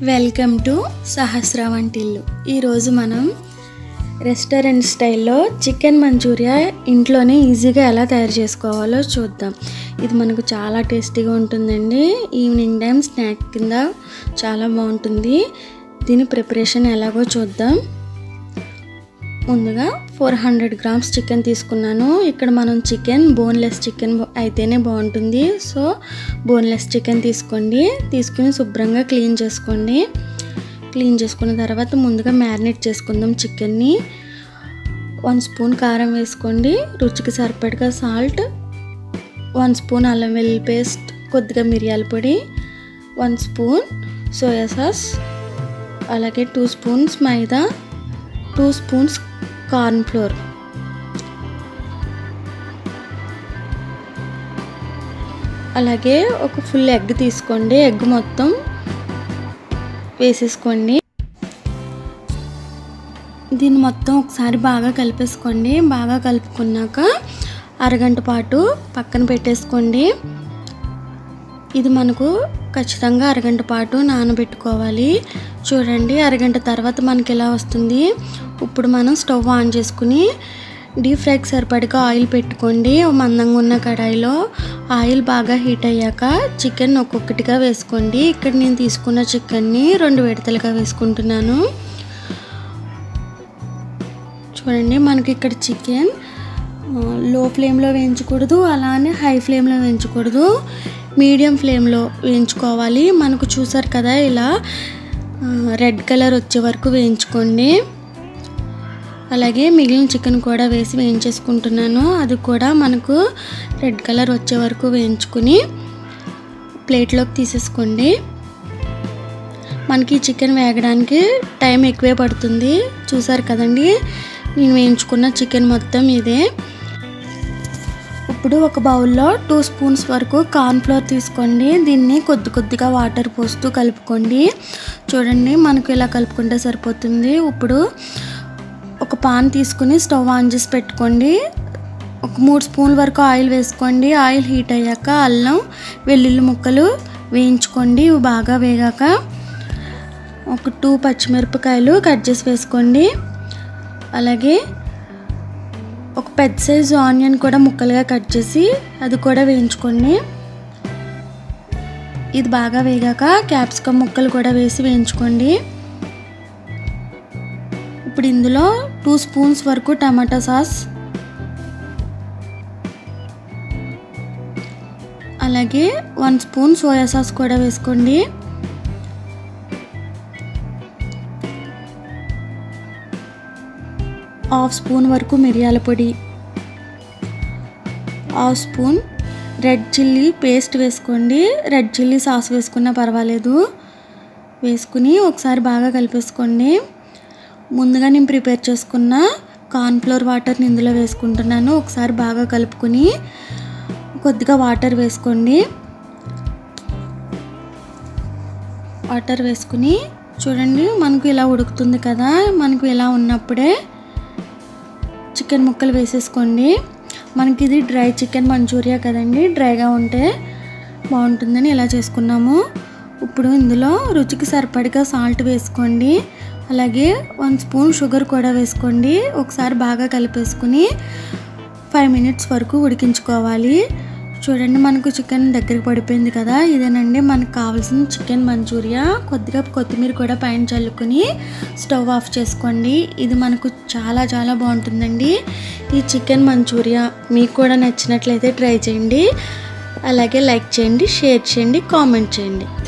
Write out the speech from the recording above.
welcome to సహస్ర వంటిల్లు ఈరోజు మనం రెస్టారెంట్ స్టైల్లో చికెన్ మంచూరియా ఇంట్లోనే ఈజీగా ఎలా తయారు చేసుకోవాలో చూద్దాం ఇది మనకు చాలా టేస్టీగా ఉంటుందండి ఈవినింగ్ టైం స్నాక్ కింద చాలా బాగుంటుంది దీని ప్రిపరేషన్ ఎలాగో చూద్దాం ముందుగా ఫోర్ హండ్రెడ్ గ్రామ్స్ చికెన్ తీసుకున్నాను ఇక్కడ మనం చికెన్ బోన్లెస్ చికెన్ అయితేనే బాగుంటుంది సో బోన్లెస్ చికెన్ తీసుకోండి తీసుకుని శుభ్రంగా క్లీన్ చేసుకోండి క్లీన్ చేసుకున్న తర్వాత ముందుగా మ్యారినేట్ చేసుకుందాం చికెన్ని వన్ స్పూన్ కారం వేసుకోండి రుచికి సరిపడగా సాల్ట్ వన్ స్పూన్ అల్లం వెల్లుల్లి పేస్ట్ కొద్దిగా మిరియాల పొడి వన్ స్పూన్ సోయా సాస్ అలాగే టూ స్పూన్స్ మైదా టూ స్పూన్స్ కార్న్ ఫ్లోర్ అలాగే ఒక ఫుల్ ఎగ్ తీసుకోండి ఎగ్ మొత్తం వేసేసుకోండి దీన్ని మొత్తం ఒకసారి బాగా కలిపేసుకోండి బాగా కలుపుకున్నాక అరగంట పాటు పక్కన పెట్టేసుకోండి ఇది మనకు ఖచ్చితంగా అరగంట పాటు నానబెట్టుకోవాలి చూడండి అరగంట తర్వాత మనకి ఎలా వస్తుంది ఇప్పుడు మనం స్టవ్ ఆన్ చేసుకుని డీప్ ఫ్రైకి సరిపడగా ఆయిల్ పెట్టుకోండి మందంగా ఉన్న కడాయిలో ఆయిల్ బాగా హీట్ అయ్యాక చికెన్ ఒక్కొక్కటిగా వేసుకోండి ఇక్కడ నేను తీసుకున్న చికెన్ని రెండు విడతలుగా వేసుకుంటున్నాను చూడండి మనకి ఇక్కడ చికెన్ లో ఫ్లేమ్లో వేయించకూడదు అలానే హై ఫ్లేమ్లో వేయించకూడదు మీడియం ఫ్లేమ్లో వేయించుకోవాలి మనకు చూసారు కదా ఇలా రెడ్ కలర్ వచ్చే వరకు వేయించుకోండి అలాగే మిగిలిన చికెన్ కూడా వేసి వేయించేసుకుంటున్నాను అది కూడా మనకు రెడ్ కలర్ వచ్చే వరకు వేయించుకుని ప్లేట్లోకి తీసేసుకోండి మనకి చికెన్ వేగడానికి టైం ఎక్కువే పడుతుంది చూసారు కదండి నేను వేయించుకున్న చికెన్ మొత్తం ఇదే ఇప్పుడు ఒక బౌల్లో టూ స్పూన్స్ వరకు కార్న్ఫ్లోర్ తీసుకోండి దీన్ని కొద్ది కొద్దిగా వాటర్ పోస్తూ కలుపుకోండి చూడండి మనకు ఇలా కలుపుకుంటే సరిపోతుంది ఇప్పుడు ఒక పాన్ తీసుకుని స్టవ్ ఆన్ చేసి పెట్టుకోండి ఒక మూడు స్పూన్ల వరకు ఆయిల్ వేసుకోండి ఆయిల్ హీట్ అయ్యాక అల్లం వెల్లుల్లి ముక్కలు వేయించుకోండి ఇవి బాగా వేగాక ఒక టూ పచ్చిమిరపకాయలు కట్ చేసి వేసుకోండి అలాగే ఒక పెద్ద సైజు ఆనియన్ కూడా ముక్కలుగా కట్ చేసి అది కూడా వేయించుకోండి ఇది బాగా వేగాక క్యాప్సికమ్ ముక్కలు కూడా వేసి వేయించుకోండి ఇప్పుడు ఇందులో టూ స్పూన్స్ వరకు టమాటా సాస్ అలాగే వన్ స్పూన్ సోయా సాస్ కూడా వేసుకోండి హాఫ్ స్పూన్ వరకు మిరియాల పొడి half spoon red chilli paste వేసుకోండి రెడ్ చిల్లీ సాస్ వేసుకున్నా పర్వాలేదు వేసుకుని ఒకసారి బాగా కలిపేసుకోండి ముందుగా నేను ప్రిపేర్ చేసుకున్న కార్న్ఫ్లోర్ వాటర్ని ఇందులో వేసుకుంటున్నాను ఒకసారి బాగా కలుపుకొని కొద్దిగా వాటర్ వేసుకోండి వాటర్ వేసుకుని చూడండి మనకు ఇలా ఉడుకుతుంది కదా మనకు ఇలా ఉన్నప్పుడే చికెన్ ముక్కలు వేసేసుకోండి మనకి ఇది డ్రై చికెన్ మంచూరియా కదండి డ్రైగా ఉంటే బాగుంటుందని ఇలా చేసుకున్నాము ఇప్పుడు ఇందులో రుచికి సరిపడిగా సాల్ట్ వేసుకోండి అలాగే వన్ స్పూన్ షుగర్ కూడా వేసుకోండి ఒకసారి బాగా కలిపేసుకుని ఫైవ్ మినిట్స్ వరకు ఉడికించుకోవాలి చూడండి మనకు చికెన్ దగ్గరికి పడిపోయింది కదా ఇదేనండి మనకు కావాల్సిన చికెన్ మంచూరియా కొద్దిగా కొత్తిమీర కూడా పైన చల్లుకొని స్టవ్ ఆఫ్ చేసుకోండి ఇది మనకు చాలా చాలా బాగుంటుందండి ఈ చికెన్ మంచూరియా మీకు కూడా నచ్చినట్లయితే ట్రై చేయండి అలాగే లైక్ చేయండి షేర్ చేయండి కామెంట్ చేయండి